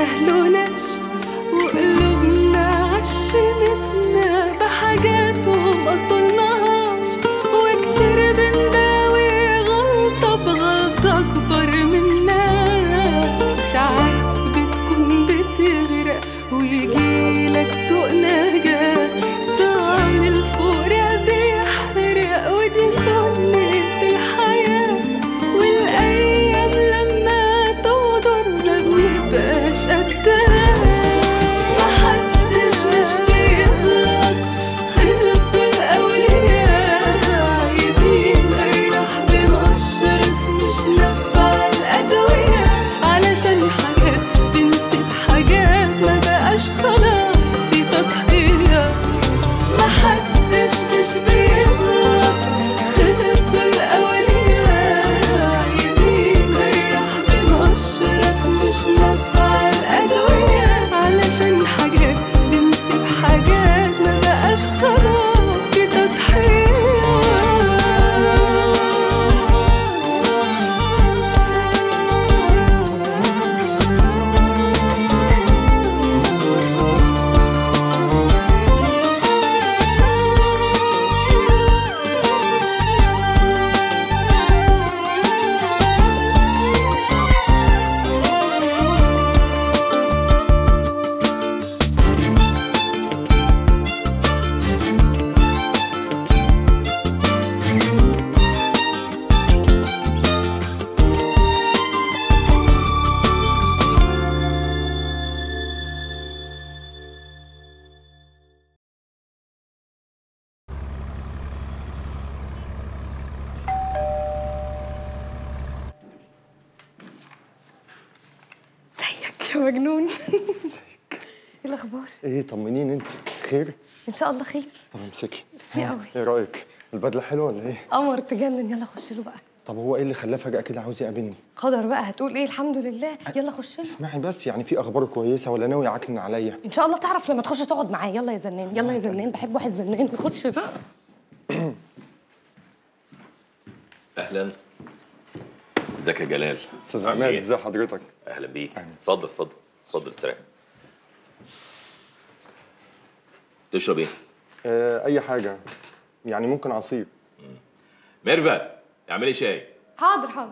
استاهلوناش وقلوبنا عشمتنا بحاجات وما طولناهاش وكتير بنداوي غلطة بغلطة أكبر منها ساعات بتكون بتغرق ويجيلك طوق نجاة طعم الفورة بيحرق ودي سنة الحياة والأيام لما تغدر ما بنبقاش قدها محدش مش بيغلط خلصوا الأولياء عايزين نريح بمشرف مش نفع الأدوية علشان حاجات بنسيب حاجات ما بقاش خلاص في تضحية محدش مش بيغلط خلصوا الأولياء عايزين نريح بمشرف مش نفع الأدوية علشان حاجات بنسيب حاجات ما بقاش خلاص في ازيك يا مجنون ايه الاخبار ايه طمنين انت خير ان شاء الله خير طب امسكي ميرسي قوي ايه رايك البدله حلوه ولا ايه قمر تجنن يلا خش له بقى طب هو ايه اللي خلاه فجاه كده عاوز يقابلني قدر بقى هتقول ايه الحمد لله يلا خش له اسمعي بس يعني في اخبار كويسه ولا ناوي عكنن عليا ان شاء الله تعرف لما تخش تقعد معاه يلا يا زنان يلا يا زنان بحب واحد زنان خش بقى اهلا ازيك يا جلال استاذ عامل عماد إيه؟ ازي حضرتك اهلا بيك اتفضل اتفضل اتفضل استريح تشرب ايه آه اي حاجه يعني ممكن عصير ميرفت اعملي شاي حاضر حاضر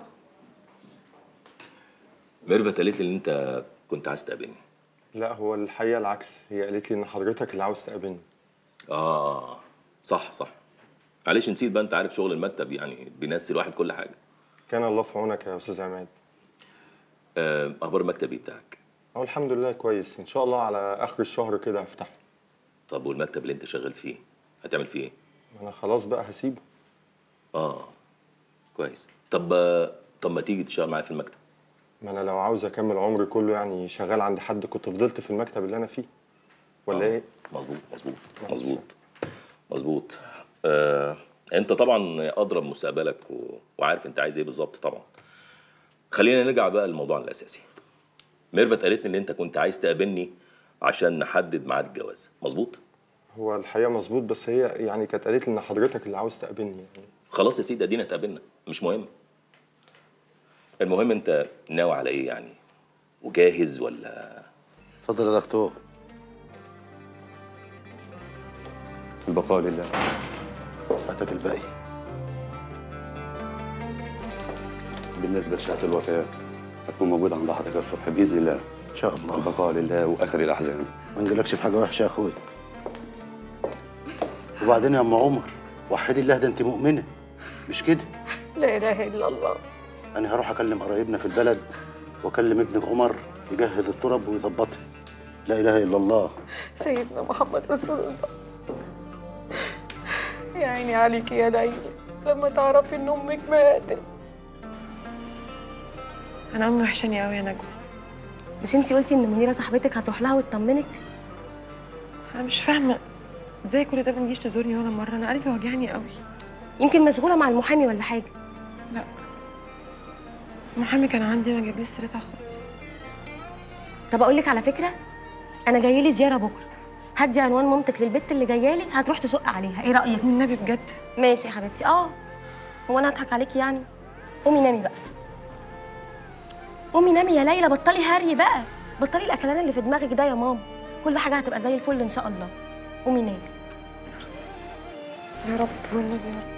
ميرفت قالت لي ان انت كنت عايز تقابلني لا هو الحقيقه العكس هي قالت لي ان حضرتك اللي عاوز تقابلني اه صح صح معلش نسيت بقى انت عارف شغل المكتب يعني بينسي الواحد كل حاجه كان الله في عونك يا استاذ عماد آه اخبار المكتب ايه بتاعك هو الحمد لله كويس ان شاء الله على اخر الشهر كده هفتحه طب والمكتب اللي انت شغال فيه هتعمل فيه ايه ما انا خلاص بقى هسيبه اه كويس طب آه، طب ما تيجي تشتغل معايا في المكتب ما انا لو عاوز اكمل عمري كله يعني شغال عند حد كنت فضلت في المكتب اللي انا فيه ولا ايه مظبوط مظبوط مظبوط مظبوط آه، انت طبعا ادرى بمستقبلك و... وعارف انت عايز ايه بالظبط طبعا خلينا نرجع بقى لموضوعنا الاساسي ميرفت قالت لي ان انت كنت عايز تقابلني عشان نحدد ميعاد الجواز مظبوط هو الحقيقه مظبوط بس هي يعني كانت قالت لي ان حضرتك اللي عاوز تقابلني يعني خلاص يا سيدي ادينا اتقابلنا مش مهم المهم انت ناوي على ايه يعني وجاهز ولا اتفضل يا دكتور البقاء لله هاتك الباقي بالنسبة لشهادة الوفاة هتكون موجودة عند حضرتك الصبح بإذن الله ان شاء الله البقاء لله وآخر الأحزان ما نجيلكش في حاجه وحشه يا اخويا وبعدين يا ام عمر وحدي الله ده انت مؤمنه مش كده لا اله الا الله انا هروح اكلم قرايبنا في البلد واكلم ابنك عمر يجهز التراب ويظبطها لا اله الا الله سيدنا محمد رسول الله يا عيني عليك يا ليلى لما تعرفي ان امك ماتت انا امي وحشاني قوي يا نجوى مش انتي قلتي ان منيره صاحبتك هتروح لها وتطمنك انا مش فاهمه ازاي كل ده ما تجيش تزورني ولا مره انا قلبي واجعني قوي يمكن مشغوله مع المحامي ولا حاجه لا المحامي كان عندي ما جابليش سيرتها خالص طب اقول لك على فكره انا جايه لي زياره بكره هدي عنوان مامتك للبت اللي جايه لك هتروح تشق عليها ايه رايك النبي بجد ماشي يا حبيبتي اه هو انا هضحك عليكي يعني قومي نامي بقى قومي نامي يا ليلى بطلي هري بقى بطلي الاكلان اللي في دماغك ده يا ماما كل حاجه هتبقى زي الفل ان شاء الله قومي نامي يا رب والنبي يا رب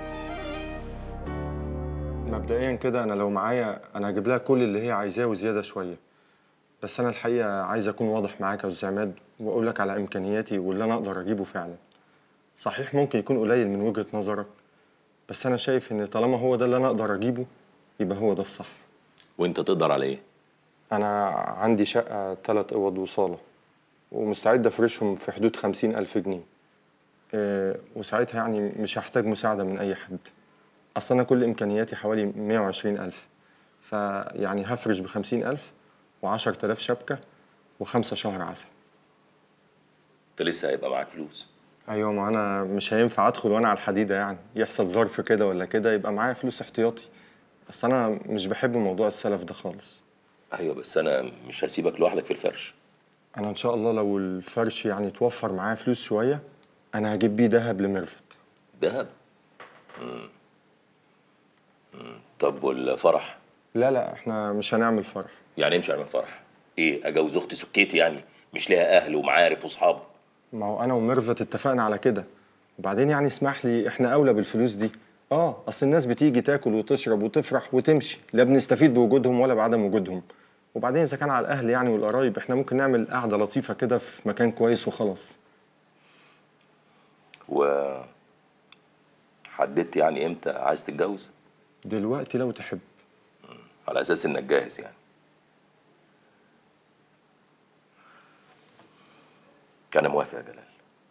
مبدئيا كده انا لو معايا انا هجيب لها كل اللي هي عايزاه وزياده شويه بس انا الحقيقه عايز اكون واضح معاك يا استاذ عماد واقول لك على امكانياتي واللي انا اقدر اجيبه فعلا صحيح ممكن يكون قليل من وجهه نظرك بس انا شايف ان طالما هو ده اللي انا اقدر اجيبه يبقى هو ده الصح وانت تقدر على ايه انا عندي شقه ثلاث اوض وصاله ومستعد افرشهم في حدود خمسين الف جنيه إيه وساعتها يعني مش هحتاج مساعده من اي حد اصل انا كل امكانياتي حوالي 120 الف فيعني هفرش ب 50 الف و10000 شبكه وخمسه شهر عسل انت لسه هيبقى معاك فلوس ايوه ما انا مش هينفع ادخل وانا على الحديده يعني يحصل ظرف كده ولا كده يبقى معايا فلوس احتياطي بس انا مش بحب موضوع السلف ده خالص ايوه بس انا مش هسيبك لوحدك في الفرش انا ان شاء الله لو الفرش يعني توفر معايا فلوس شويه انا هجيب بيه دهب لميرفت دهب مم. مم. طب والفرح لا لا احنا مش هنعمل فرح يعني ايه مش هعمل فرح ايه اجوز اختي سكيتي يعني مش ليها اهل ومعارف واصحاب ما هو انا وميرفت اتفقنا على كده وبعدين يعني اسمح لي احنا اولى بالفلوس دي اه اصل الناس بتيجي تاكل وتشرب وتفرح وتمشي لا بنستفيد بوجودهم ولا بعدم وجودهم وبعدين اذا كان على الاهل يعني والقرايب احنا ممكن نعمل قعده لطيفه كده في مكان كويس وخلاص و حددت يعني امتى عايز تتجوز دلوقتي لو تحب على اساس انك جاهز يعني انا موافق يا جلال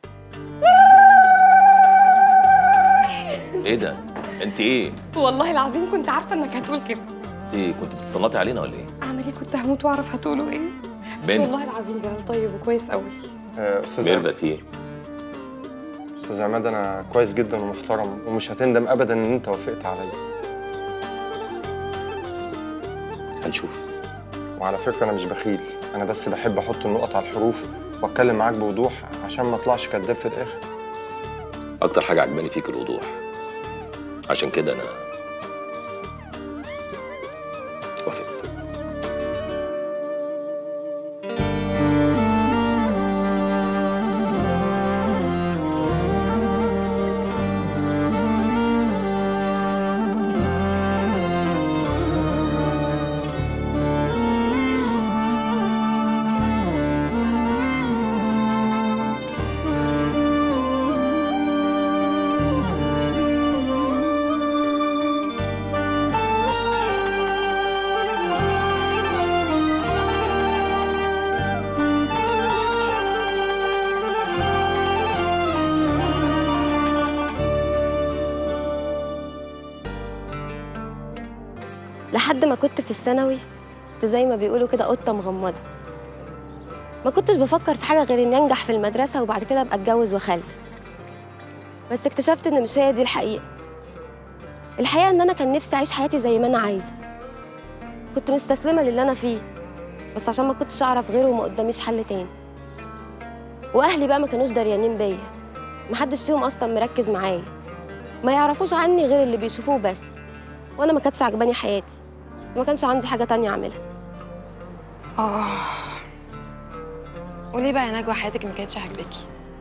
ايه ده انت ايه والله العظيم كنت عارفه انك هتقول كده ايه كنت بتصنطي علينا ولا ايه اعمل ايه كنت هموت واعرف هتقولوا ايه بس بنت. والله العظيم جلال طيب وكويس قوي آه، استاذ عماد ميرفت في ايه استاذ عماد انا كويس جدا ومحترم ومش هتندم ابدا ان انت وافقت عليا هنشوف وعلى فكره انا مش بخيل انا بس بحب احط النقط على الحروف واتكلم معاك بوضوح عشان ما اطلعش كداب في الاخر اكتر حاجه عجباني فيك الوضوح عشان كده انا وافقت لحد ما كنت في الثانوي كنت زي ما بيقولوا كده قطه مغمضه ما كنتش بفكر في حاجه غير اني انجح في المدرسه وبعد كده ابقى اتجوز واخلف بس اكتشفت ان مش هي دي الحقيقه الحقيقه ان انا كان نفسي اعيش حياتي زي ما انا عايزه كنت مستسلمه للي انا فيه بس عشان ما كنتش اعرف غيره وما قداميش حل تاني واهلي بقى ما كانوش دريانين بيا محدش فيهم اصلا مركز معايا ما يعرفوش عني غير اللي بيشوفوه بس وانا ما كانتش عجباني حياتي ما كانش عندي حاجه تانية اعملها اه وليه بقى يا نجوى حياتك ما كانتش عاجباكي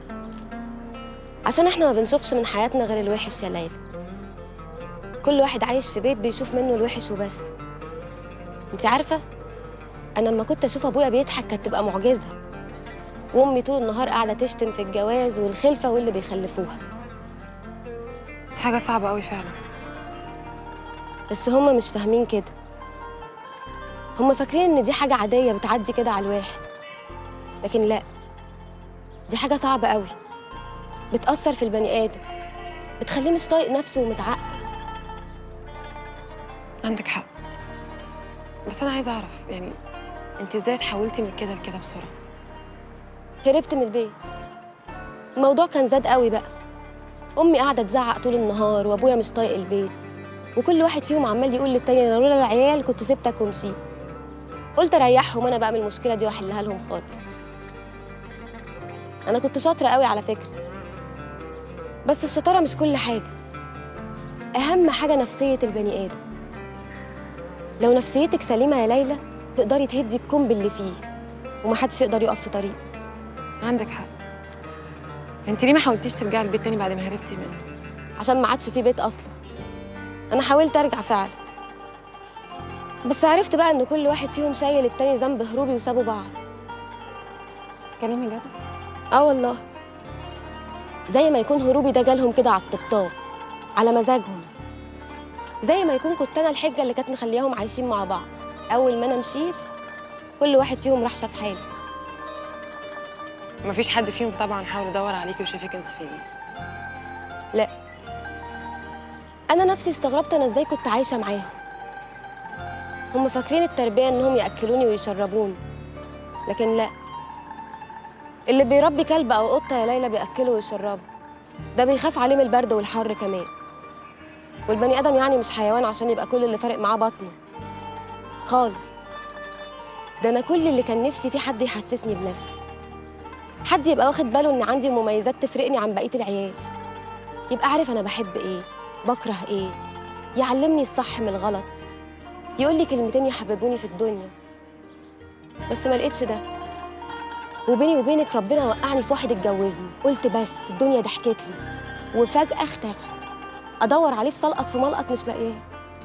عشان احنا ما بنشوفش من حياتنا غير الوحش يا ليلى كل واحد عايش في بيت بيشوف منه الوحش وبس انت عارفه انا لما كنت اشوف ابويا بيضحك كانت تبقى معجزه وامي طول النهار قاعده تشتم في الجواز والخلفه واللي بيخلفوها حاجه صعبه قوي فعلا بس هما مش فاهمين كده هما فاكرين ان دي حاجه عاديه بتعدي كده على الواحد لكن لا دي حاجه صعبه قوي بتاثر في البني ادم بتخليه مش طايق نفسه ومتعقد عندك حق بس انا عايزه اعرف يعني انت ازاي اتحولتي من كده لكده بسرعه هربت من البيت الموضوع كان زاد قوي بقى امي قاعده تزعق طول النهار وابويا مش طايق البيت وكل واحد فيهم عمال يقول للتاني انا لولا العيال كنت سبتك ومشيت قلت اريحهم انا بقى من المشكله دي واحلها لهم خالص انا كنت شاطره قوي على فكره بس الشطاره مش كل حاجه اهم حاجه نفسيه البني ادم لو نفسيتك سليمه يا ليلى تقدري تهدي الكم باللي فيه ومحدش يقدر يقف في طريقي عندك حق انت ليه ما حاولتيش ترجعي البيت تاني بعد ما هربتي منه عشان ما عادش في بيت اصلا انا حاولت ارجع فعلا بس عرفت بقى ان كل واحد فيهم شايل التاني ذنب هروبي وسابوا بعض كلمي جد اه والله زي ما يكون هروبي ده جالهم كده على الطبطاب على مزاجهم زي ما يكون كنت انا الحجه اللي كانت مخلياهم عايشين مع بعض اول ما انا مشيت كل واحد فيهم راح شاف حاله مفيش حد فيهم طبعا حاول يدور عليكي ويشوفك انت فين لا انا نفسي استغربت انا ازاي كنت عايشه معاهم هم فاكرين التربيه انهم ياكلوني ويشربوني لكن لا اللي بيربي كلب او قطه يا ليلى بياكله ويشربه ده بيخاف عليه من البرد والحر كمان والبني ادم يعني مش حيوان عشان يبقى كل اللي فارق معاه بطنه خالص ده انا كل اللي كان نفسي فيه حد يحسسني بنفسي حد يبقى واخد باله ان عندي مميزات تفرقني عن بقيه العيال يبقى عارف انا بحب ايه بكره ايه يعلمني الصح من الغلط يقول لي كلمتين يحببوني في الدنيا بس ما لقيتش ده وبيني وبينك ربنا وقعني في واحد اتجوزني قلت بس الدنيا ضحكت لي وفجأة اختفى ادور عليه في سلقط في ملقط مش لاقيه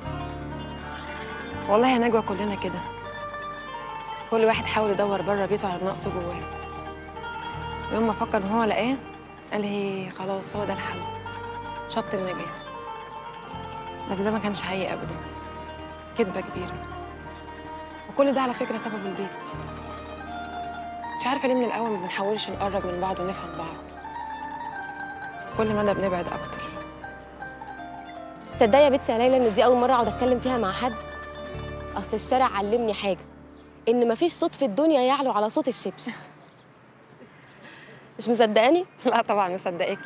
والله يا نجوى كلنا كده كل واحد حاول يدور بره بيته على نقصه جواه يوم ما فكر ان هو لقاه قال هي خلاص هو ده الحل شط النجاة بس ده ما كانش حقيقي ابدا كدبة كبيرة وكل ده على فكرة سبب البيت مش عارفة ليه من الأول ما بنحاولش نقرب من بعض ونفهم بعض كل مدى بنبعد أكتر تصدقي يا بنتي يا ليلى ان دي اول مره اقعد اتكلم فيها مع حد اصل الشارع علمني حاجه ان مفيش صوت في الدنيا يعلو على صوت الشبشب مش مصدقاني لا طبعا مصدقاكي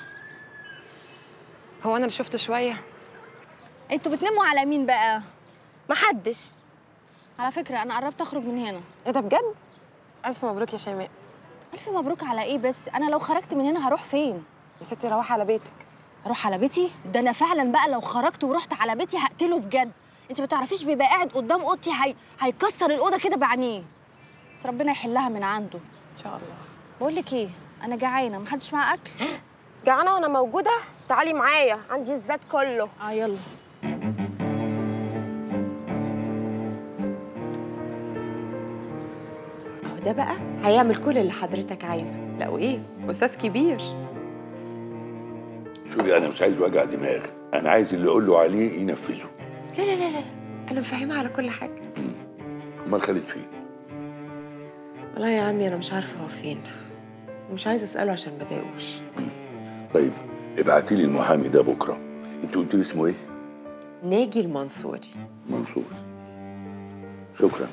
هو أنا اللي شفته شوية انتوا بتناموا على مين بقى؟ محدش على فكرة أنا قربت أخرج من هنا إيه ده بجد؟ ألف مبروك يا شيماء ألف مبروك على إيه بس؟ أنا لو خرجت من هنا هروح فين؟ يا ستي روحي على بيتك أروح على بيتي؟ ده أنا فعلا بقى لو خرجت ورحت على بيتي هقتله بجد أنت ما تعرفيش بيبقى قاعد قدام أوضتي هي... هيكسر الأوضة كده بعينيه بس ربنا يحلها من عنده إن شاء الله بقول لك إيه؟ أنا جعانة محدش معاه أكل؟ جعانه وانا موجوده تعالي معايا عندي الزاد كله آه يلا اهو ده بقى هيعمل كل اللي حضرتك عايزه لا وايه استاذ كبير شوفي انا مش عايز وجع دماغ انا عايز اللي اقول له عليه ينفذه لا لا لا لا انا مفهمه على كل حاجه امال خالد فين والله يا عمي انا مش عارفه هو فين ومش عايزه اساله عشان ما اضايقوش طيب ابعتي لي المحامي ده بكره انت قلت لي اسمه ايه ناجي المنصوري منصور شكرا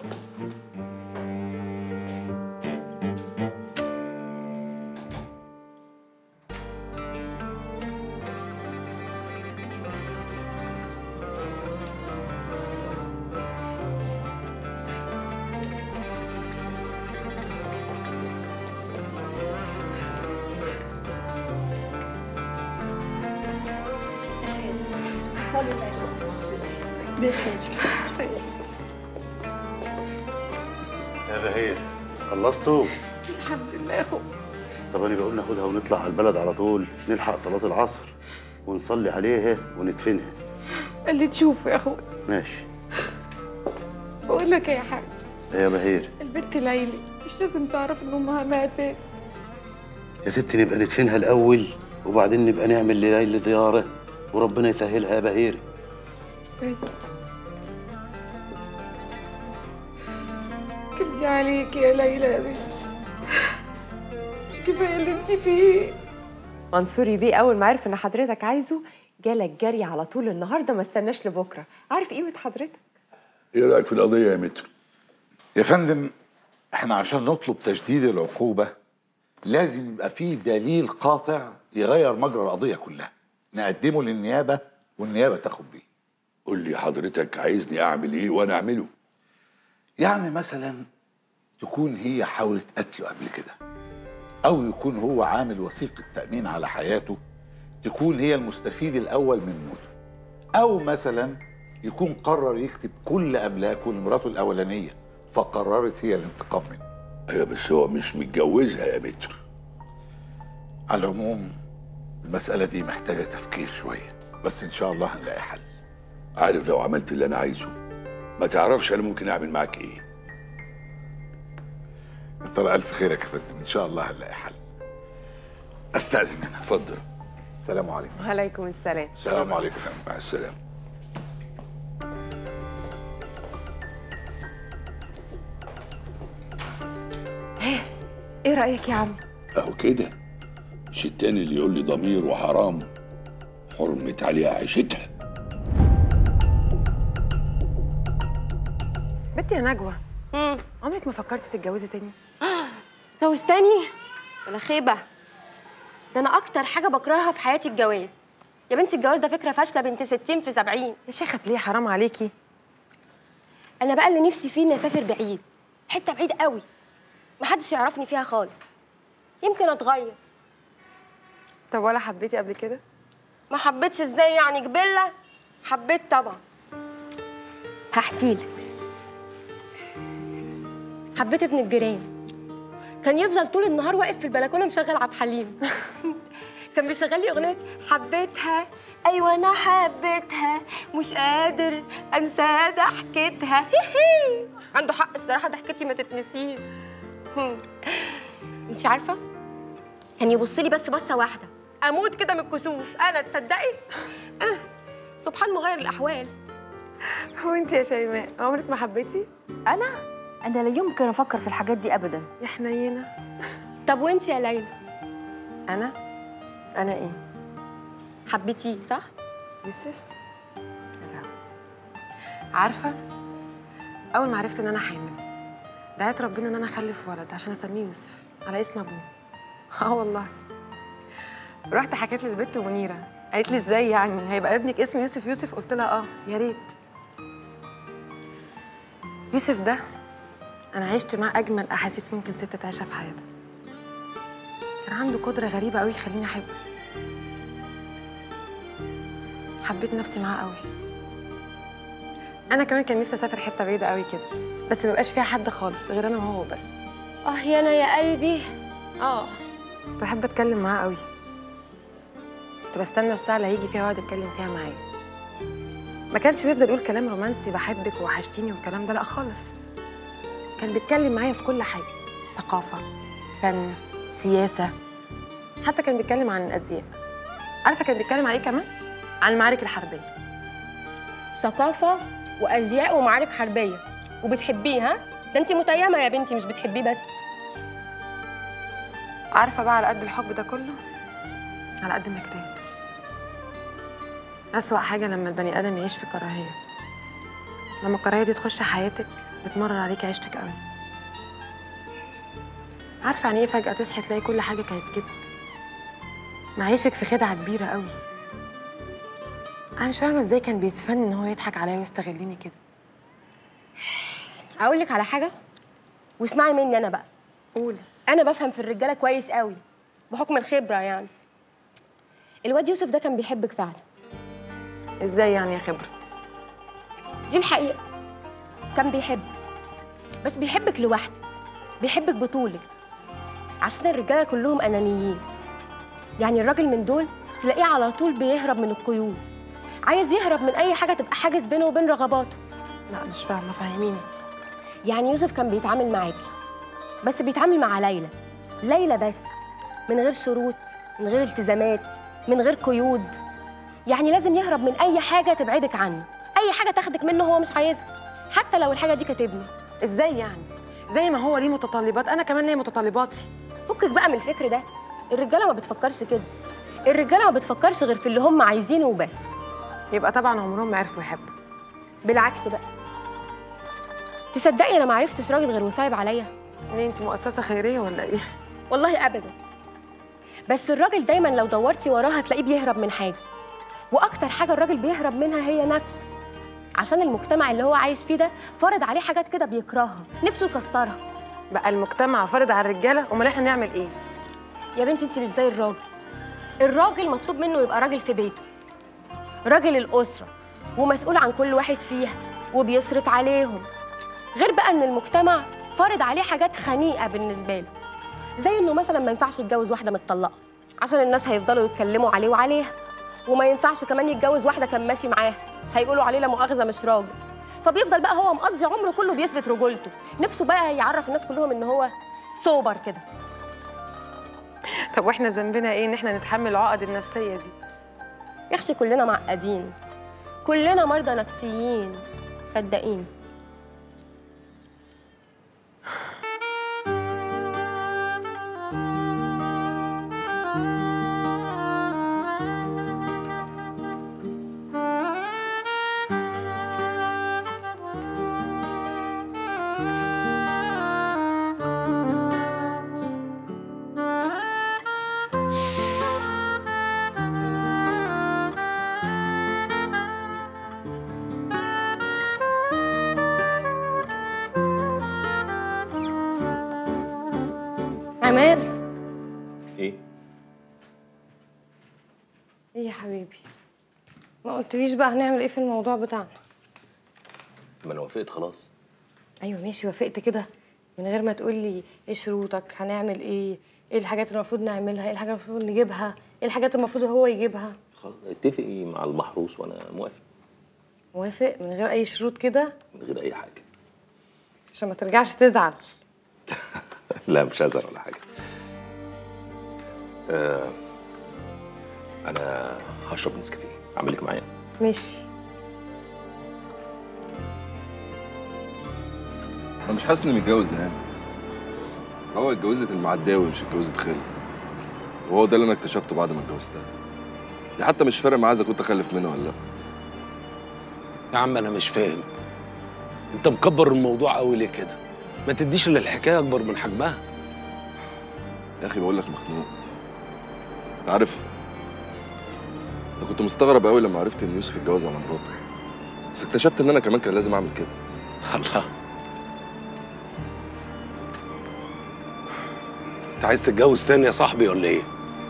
يا بهير خلصتوا؟ الحمد لله يا اخو طب انا بقول ناخدها ونطلع على البلد على طول نلحق صلاة العصر ونصلي عليها وندفنها اللي تشوفه يا اخوي ماشي بقول لك إيه يا حاج يا بهير البنت ليلي مش لازم تعرف ان امها ماتت يا ستي نبقى ندفنها الأول وبعدين نبقى نعمل لليلى زيارة وربنا يسهلها يا بهير ماشي كبدي عليك يا ليلى يا بنتي مش كفايه اللي انت فيه منصوري بيه اول ما عرف ان حضرتك عايزه جالك جري على طول النهارده ما استناش لبكره عارف قيمه حضرتك ايه رايك في القضيه يا متر يا فندم احنا عشان نطلب تجديد العقوبة لازم يبقى فيه دليل قاطع يغير مجرى القضية كلها نقدمه للنيابة والنيابة تاخد بيه قول لي حضرتك عايزني اعمل ايه وانا اعمله يعني مثلا تكون هي حاولت قتله قبل كده أو يكون هو عامل وثيقة تأمين على حياته تكون هي المستفيد الأول من موته أو مثلا يكون قرر يكتب كل أملاكه لمراته الأولانية فقررت هي الانتقام منه ايوه بس هو مش متجوزها يا متر على العموم المسألة دي محتاجة تفكير شوية بس إن شاء الله هنلاقي حل عارف لو عملت اللي انا عايزه ما تعرفش انا ممكن اعمل معاك ايه ترى ألف خيرك يا فندم إن شاء الله هنلاقي حل أستأذن أنا اتفضل السلام عليكم وعليكم السلام السلام عليكم مع السلامه ايه رايك يا عم اهو كده مش التاني اللي يقول لي ضمير وحرام حرمت عليها عيشتها بنتي يا نجوى عمرك ما فكرتي تتجوزي تاني جوزتني ولا خيبه ده انا اكتر حاجه بكرهها في حياتي الجواز يا بنتي الجواز ده فكره فاشله بنت 60 في 70 يا شيخه ليه حرام عليكي انا بقى اللي نفسي فيه اني اسافر بعيد حته بعيد قوي محدش يعرفني فيها خالص يمكن اتغير طب ولا حبيتي قبل كده ما حبيتش ازاي يعني جبله حبيت طبعا هحكي لك حبيت ابن الجيران كان يفضل طول النهار واقف في البلكونه مشغل عبد الحليم كان بيشغل لي اغنيه حبيتها ايوه انا حبيتها مش قادر انسى ضحكتها هيهي. عنده حق الصراحه ضحكتي ما تتنسيش انت عارفه كان يبص لي بس بصه واحده اموت كده من الكسوف انا تصدقي آه. سبحان مغير الاحوال هو انت يا شيماء عمرك ما حبيتي انا انا لا يمكن افكر في الحاجات دي ابدا يا حنينه طب وانت يا ليلى انا انا ايه حبيتيه صح يوسف لا. عارفه اول ما عرفت ان انا حامل دعيت ربنا ان انا اخلف ولد عشان اسميه يوسف على اسم ابوه اه والله رحت حكيت للبنت منيره قالت لي ازاي يعني هيبقى ابنك اسمه يوسف يوسف قلت لها اه يا ريت يوسف ده انا عشت معاه اجمل احاسيس ممكن ست تعيشها في حياتها كان عنده قدره غريبه قوي يخليني احبه حبيت نفسي معاه قوي انا كمان كان نفسي اسافر حته بعيده قوي كده بس ما يبقاش فيها حد خالص غير انا وهو بس اه يا انا يا قلبي اه بحب اتكلم معاه قوي كنت بستنى الساعه اللي هيجي فيها واقعد اتكلم فيها معاه ما كانش بيفضل يقول كلام رومانسي بحبك ووحشتيني والكلام ده لا خالص كان بيتكلم معايا في كل حاجه ثقافه فن سياسه حتى كان بيتكلم عن الازياء عارفه كان بيتكلم عن ايه كمان عن المعارك الحربيه ثقافه وازياء ومعارك حربيه وبتحبيه ها ده انت متيمه يا بنتي مش بتحبيه بس عارفه بقى على قد الحب ده كله على قد النكدات أسوأ حاجة لما البني آدم يعيش في كراهية لما الكراهية دي تخش حياتك بتمرر عليكي عيشتك قوي عارفة يعني ايه فجأة تصحي تلاقي كل حاجة كانت كده معيشك في خدعة كبيرة قوي أنا مش فاهمة ازاي كان بيتفن إن هو يضحك عليا ويستغلني كده اقول لك على حاجه واسمعي مني انا بقى قولي انا بفهم في الرجاله كويس قوي بحكم الخبره يعني الواد يوسف ده كان بيحبك فعلا ازاي يعني يا خبرة دي الحقيقه كان بيحبك بس بيحبك لوحدك بيحبك بطولك عشان الرجاله كلهم انانيين يعني الراجل من دول تلاقيه على طول بيهرب من القيود عايز يهرب من اي حاجه تبقى حاجز بينه وبين رغباته لا مش فاهمة فهميني يعني يوسف كان بيتعامل معاكي بس بيتعامل مع ليلى ليلى بس من غير شروط من غير التزامات من غير قيود يعني لازم يهرب من اي حاجه تبعدك عنه اي حاجه تاخدك منه هو مش عايزها حتى لو الحاجه دي كانت ابنه ازاي يعني زي ما هو ليه متطلبات انا كمان ليا متطلباتي فكك بقى من الفكر ده الرجاله ما بتفكرش كده الرجاله ما بتفكرش غير في اللي هم عايزينه وبس يبقى طبعا عمرهم ما عرفوا يحبوا بالعكس بقى تصدقي انا ما عرفتش راجل غير وصايب عليا ليه انت مؤسسة خيرية ولا ايه والله ابدا بس الراجل دايما لو دورتي وراه هتلاقيه بيهرب من حاجه واكتر حاجه الراجل بيهرب منها هي نفسه عشان المجتمع اللي هو عايش فيه ده فرض عليه حاجات كده بيكرهها نفسه يكسرها بقى المجتمع فرض على الرجالة امال احنا نعمل ايه يا بنتي انت مش زي الراجل الراجل مطلوب منه يبقى راجل في بيته راجل الاسره ومسؤول عن كل واحد فيها وبيصرف عليهم غير بقى ان المجتمع فارض عليه حاجات خنيقه بالنسبه له زي انه مثلا ما ينفعش يتجوز واحده متطلقه عشان الناس هيفضلوا يتكلموا عليه وعليها وما ينفعش كمان يتجوز واحده كان ماشي معاها هيقولوا عليه لا مؤاخذه مش راجل فبيفضل بقى هو مقضي عمره كله بيثبت رجولته نفسه بقى يعرف الناس كلهم ان هو سوبر كده طب واحنا ذنبنا ايه ان احنا نتحمل العقد النفسيه دي يا اختي كلنا معقدين كلنا مرضى نفسيين صدقيني عماد ايه ايه يا حبيبي ما قلتليش بقى هنعمل ايه في الموضوع بتاعنا ما انا وافقت خلاص ايوه ماشي وافقت كده من غير ما تقولي ايه شروطك هنعمل ايه ايه الحاجات اللي المفروض نعملها ايه الحاجات اللي المفروض نجيبها ايه الحاجات اللي المفروض هو يجيبها خلاص اتفقي مع المحروس وانا موافق موافق من غير اي شروط كده من غير اي حاجه عشان ما ترجعش تزعل لا مش هزعل ولا حاجه آه انا هشرب نسكافيه اعمل لك معايا ماشي انا مش حاسس اني متجوز يعني هو اتجوزت المعداوي مش اتجوزت خالد وهو ده اللي انا اكتشفته بعد ما اتجوزتها دي حتى مش فارق معايا اذا كنت اخلف منها ولا لا يا عم انا مش فاهم انت مكبر الموضوع قوي ليه كده ما تديش للحكايه اكبر من حجمها يا اخي بقول لك مخنوق انت عارف انا كنت مستغرب قوي لما عرفت ان يوسف اتجوز على مراته بس اكتشفت ان انا كمان كان لازم اعمل كده الله انت عايز تتجوز تاني يا صاحبي ولا ايه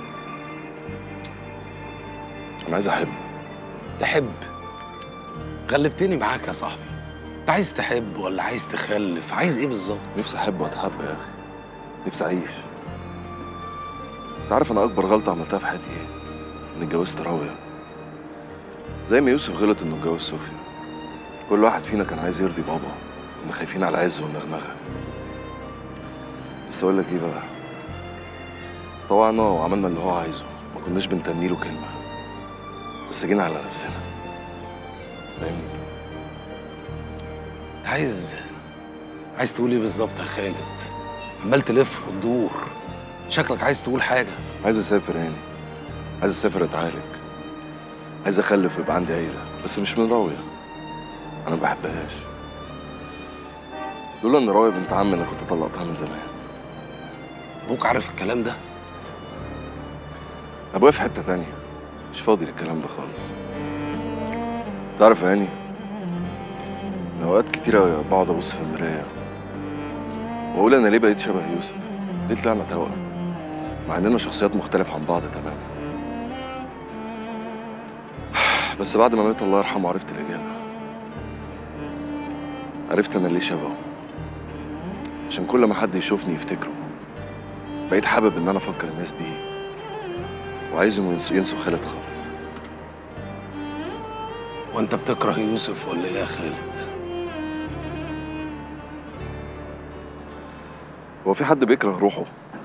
انا عايز احب تحب غلبتني معاك يا صاحبي انت عايز تحب ولا عايز تخلف عايز ايه بالظبط نفسي احب واتحب يا اخي نفسي اعيش انت عارف انا اكبر غلطه عملتها في حياتي ايه اني اتجوزت راويه زي ما يوسف غلط انه اتجوز صوفيا كل واحد فينا كان عايز يرضي بابا كنا خايفين على العز والنغنغه بس اقول لك ايه بقى طوعنا وعملنا اللي هو عايزه ما كناش بنتني له كلمه بس جينا على نفسنا فاهمني انت عايز عايز تقول ايه بالظبط يا خالد عمال تلف وتدور شكلك عايز تقول حاجه عايز اسافر يعني عايز اسافر اتعالج عايز اخلف ويبقى عندي عيله بس مش من راويه انا ما بحبهاش لولا ان راويه بنت عمي انا كنت طلقتها من زمان ابوك عارف الكلام ده ابويا في حته تانية مش فاضي للكلام ده خالص تعرف يا هاني اوقات كتيرة بقعد ابص في المرايه واقول انا ليه بقيت شبه يوسف ليه طلعنا توأم مع اننا شخصيات مختلفة عن بعض تماما بس بعد ما مات الله يرحمه عرفت الإجابة عرفت أنا ليه شبهه عشان كل ما حد يشوفني يفتكره بقيت حابب إن أنا أفكر الناس بيه وعايزهم ينسوا, ينسوا خالد خالص وانت بتكره يوسف ولا ايه يا خالد هو في حد بيكره روحه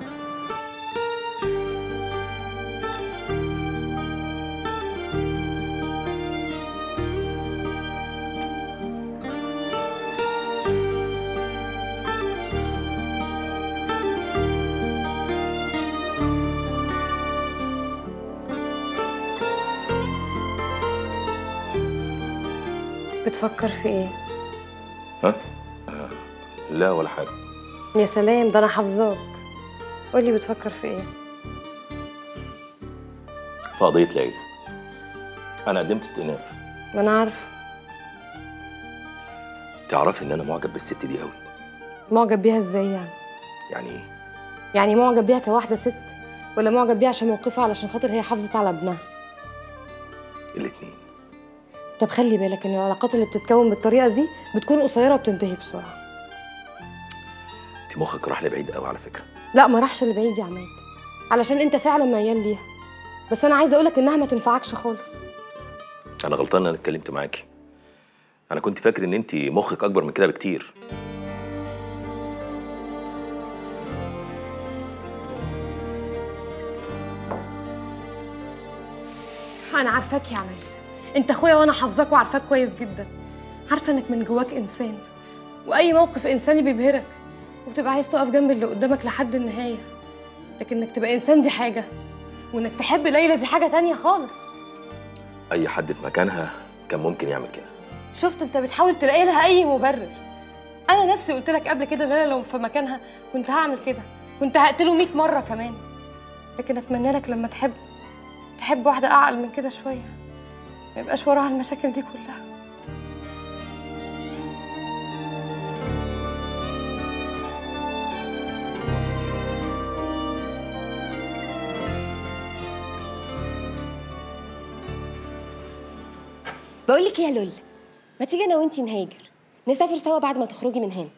بتفكر في ايه ها آه. لا ولا حاجه يا سلام ده انا حافظاك قولي بتفكر في ايه في قضيه ليلى انا قدمت استئناف ما انا عارفه تعرفي ان انا معجب بالست دي قوي معجب بيها ازاي يعني يعني ايه يعني معجب بيها كواحده ست ولا معجب بيها عشان موقفها علشان خاطر هي حافظت على ابنها الاتنين طب خلي بالك ان العلاقات اللي بتتكون بالطريقه دي بتكون قصيره وبتنتهي بسرعه انت مخك راح لبعيد قوي على فكره لا ما راحش لبعيد يا عماد علشان انت فعلا ميال ليها بس انا عايزه اقولك انها ما تنفعكش خالص انا غلطان ان انا اتكلمت معاكي انا كنت فاكر ان انت مخك اكبر من كده بكتير انا عارفاك يا عماد انت اخويا وانا حافظاك وعارفاك كويس جدا عارفه انك من جواك انسان واي موقف انساني بيبهرك وبتبقى عايز تقف جنب اللي قدامك لحد النهايه لكن انك تبقى انسان دي حاجه وانك تحب ليلى دي حاجه تانية خالص اي حد في مكانها كان ممكن يعمل كده شفت انت بتحاول تلاقي لها اي مبرر انا نفسي قلت لك قبل كده ان انا لو في مكانها كنت هعمل كده كنت هقتله 100 مره كمان لكن اتمنى لك لما تحب تحب واحده اعقل من كده شويه ما يبقاش وراها المشاكل دي كلها بقول لك ايه يا لول ما تيجي انا وانتي نهاجر نسافر سوا بعد ما تخرجي من هنا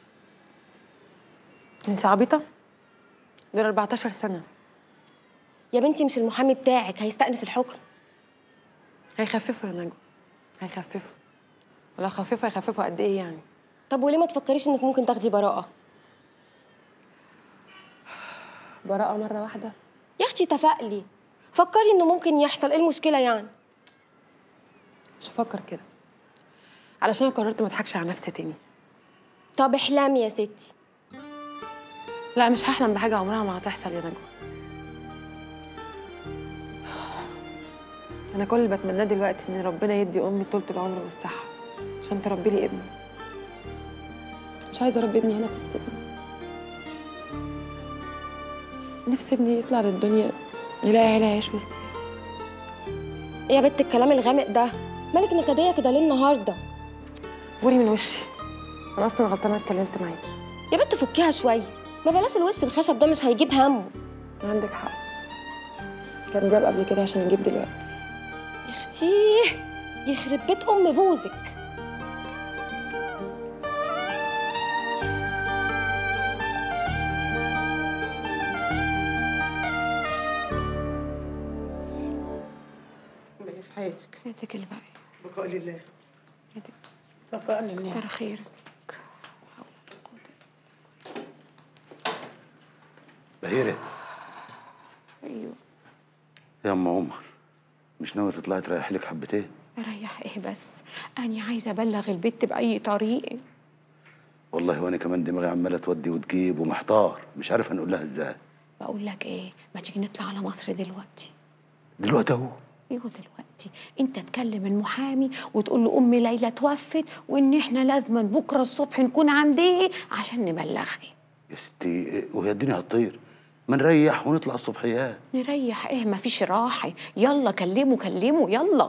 انت عبيطه دول 14 سنه يا بنتي مش المحامي بتاعك هيستأنف الحكم هيخففوا يا نجوى هيخففوا ولو خففوا هيخففوا قد ايه يعني طب وليه ما تفكريش انك ممكن تاخدي براءة براءة مرة واحدة يا اختي تفائلي فكري انه ممكن يحصل ايه المشكلة يعني مش هفكر كده علشان أنا قررت ما اضحكش على نفسي تاني طب احلمي يا ستي لا مش هحلم بحاجة عمرها ما هتحصل يا نجوى أنا كل اللي بتمناه دلوقتي إن ربنا يدي أمي طولة العمر والصحة عشان تربي لي ابني مش عايزة أربي ابني هنا في السجن نفسي ابني يطلع للدنيا يلاقي عيلة يعيش وسطي ايه يا بنت الكلام الغامق ده مالك نكدية كده ليه النهارده قولي من وشي أنا أصلا غلطانة اتكلمت معاكي يا بنت فكيها شوية ما بلاش الوش الخشب ده مش هيجيب همه عندك حق كان جاب قبل كده عشان يجيب دلوقتي يا اختي يخرب بيت ام بوزك في حياتك حياتك اللي باقي بقاء لله حياتك بقاء لله كتر خير بهيرة ايوه يا ام عمر مش ناوي تطلعي تريح لك حبتين اريح ايه بس انا عايزه ابلغ البت باي طريقه والله وانا كمان دماغي عماله تودي وتجيب ومحتار مش عارف هنقول لها ازاي بقول لك ايه ما تيجي نطلع على مصر دلوقتي دلوقتي اهو ايوه دلوقتي انت تكلم المحامي وتقول له امي ليلى توفت وان احنا لازما بكره الصبح نكون عندي عشان نبلغها يا ستي وهي الدنيا هتطير ما نريح ونطلع الصبحيات نريح ايه ما فيش راحه يلا كلمه كلمه يلا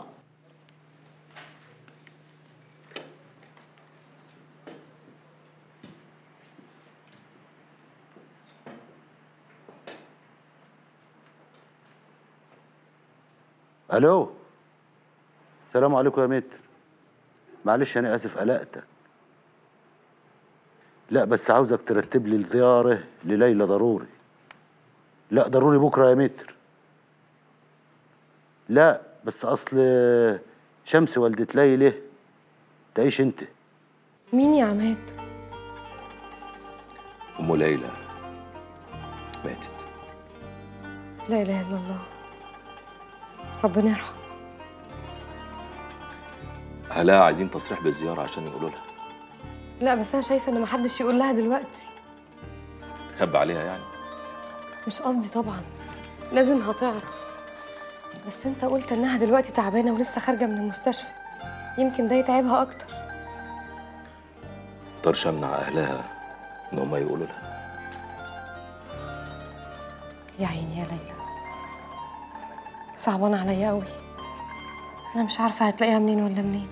الو السلام عليكم يا متر معلش انا اسف قلقتك لا بس عاوزك ترتب لي الزياره لليلى ضروري لا ضروري بكره يا متر لا بس اصل شمس والدة ليلى تعيش انت مين يا عماد ام ليلى ماتت لا اله الا الله ربنا يرحم اهلها عايزين تصريح بالزياره عشان يقولوا لها لا بس انا شايفه ان محدش يقول لها دلوقتي خبى عليها يعني مش قصدي طبعا لازم هتعرف بس انت قلت انها دلوقتي تعبانه ولسه خارجه من المستشفى يمكن ده يتعبها اكتر مقدرش امنع اهلها ان هم يقولوا لها يا عيني يا ليلى صعبان عليا قوي انا مش عارفه هتلاقيها منين ولا منين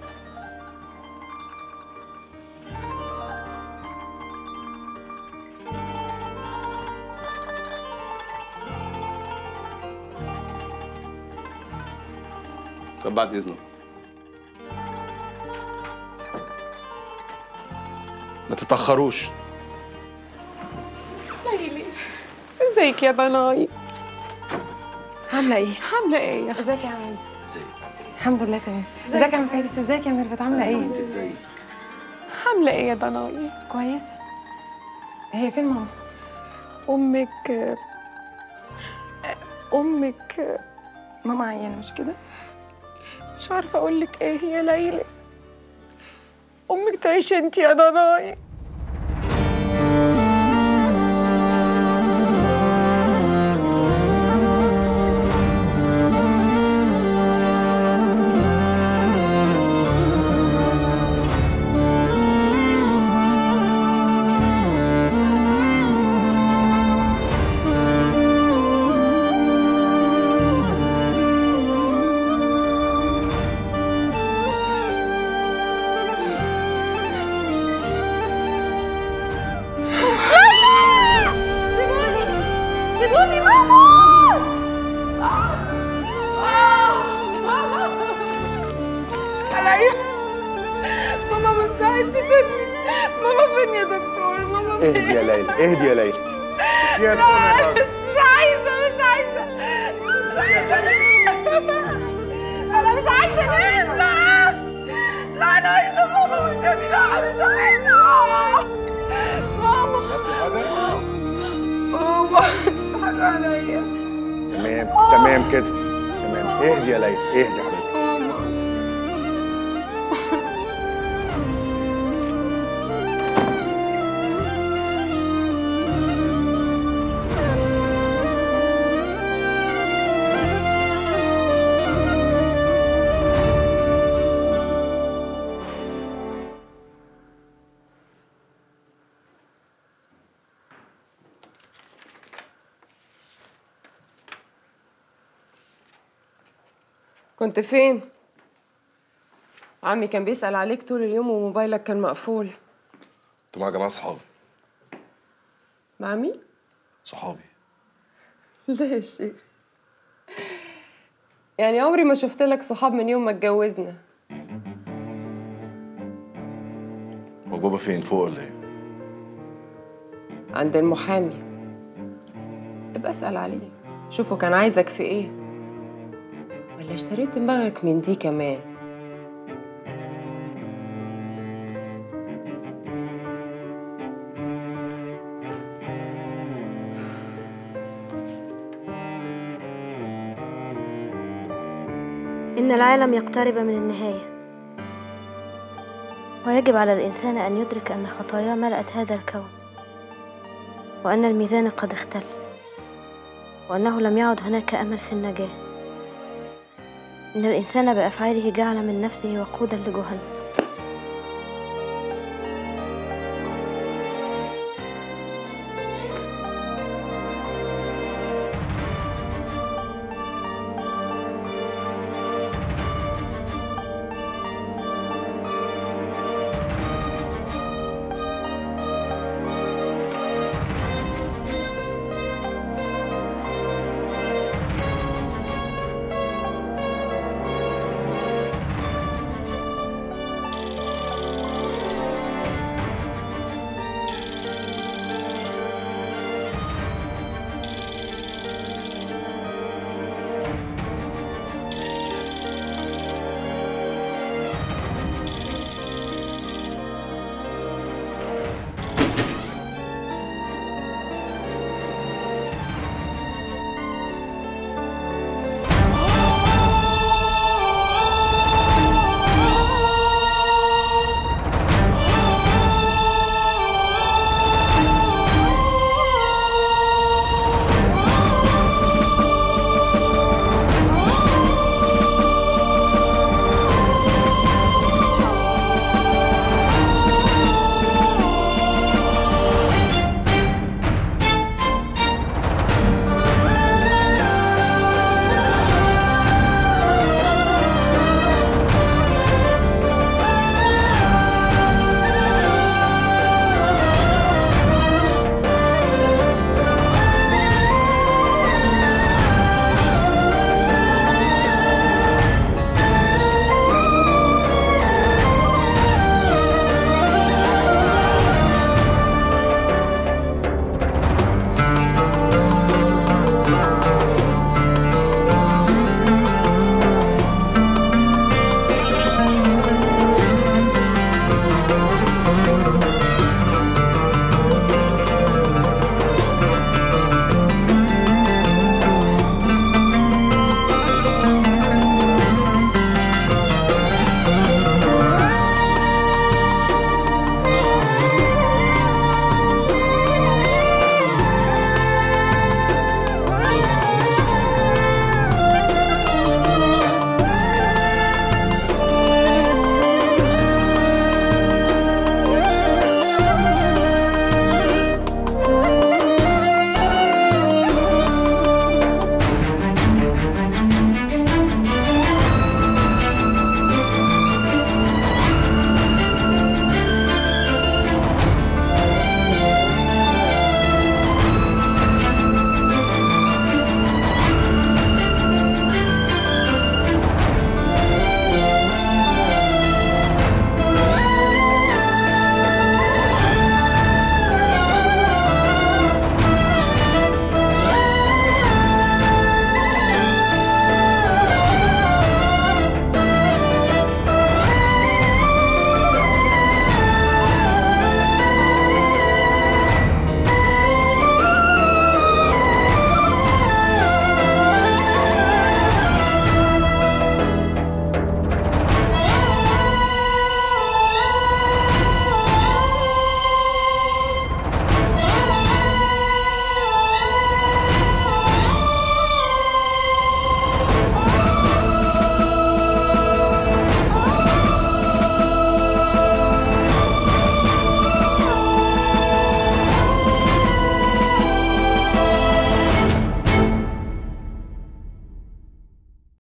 طب بعد اذنك ما تتاخروش ازيك يا ضناي عامله ايه عامله ايه يا اختي ازيك يا عم الحمد لله تمام ازيك يا عم فارس ازيك يا ميرفت عامله ايه ازيك عامله ايه يا ضناي كويسه هي فين ماما امك امك ماما عيانه مش كده مش عارفه اقول لك ايه يا ليلى امك تعيش انت يا ضناي سيبوني ماما عليا ماما مستعد تسيبني ماما فين يا دكتور ماما فين اهدي يا ليلى اهدي يا ليلى يا لا، مش عايزة مش عايزة مش عايزة أنام. أنا مش عايزة أنام لا لا أنا عايزة ماما والنبي لا مش عايزة ماما ماما حاجة عليا تمام تمام كده تمام اهدي يا ليلى اهدي يا حبيبي ماما كنت فين؟ عمي كان بيسأل عليك طول اليوم وموبايلك كان مقفول كنت مع جماعه صحابي مع مين؟ صحابي ليه يا شيخ؟ يعني عمري ما شفت لك صحاب من يوم ما اتجوزنا هو بابا فين فوق ولا ايه عند المحامي ابقى اسأل عليه شوفوا كان عايزك في ايه ولا اشتريت دماغك من دي كمان إن العالم يقترب من النهاية ويجب على الإنسان أن يدرك أن خطاياه ملأت هذا الكون وأن الميزان قد اختل وأنه لم يعد هناك أمل في النجاة إن الإنسان بأفعاله جعل من نفسه وقودا لجهنم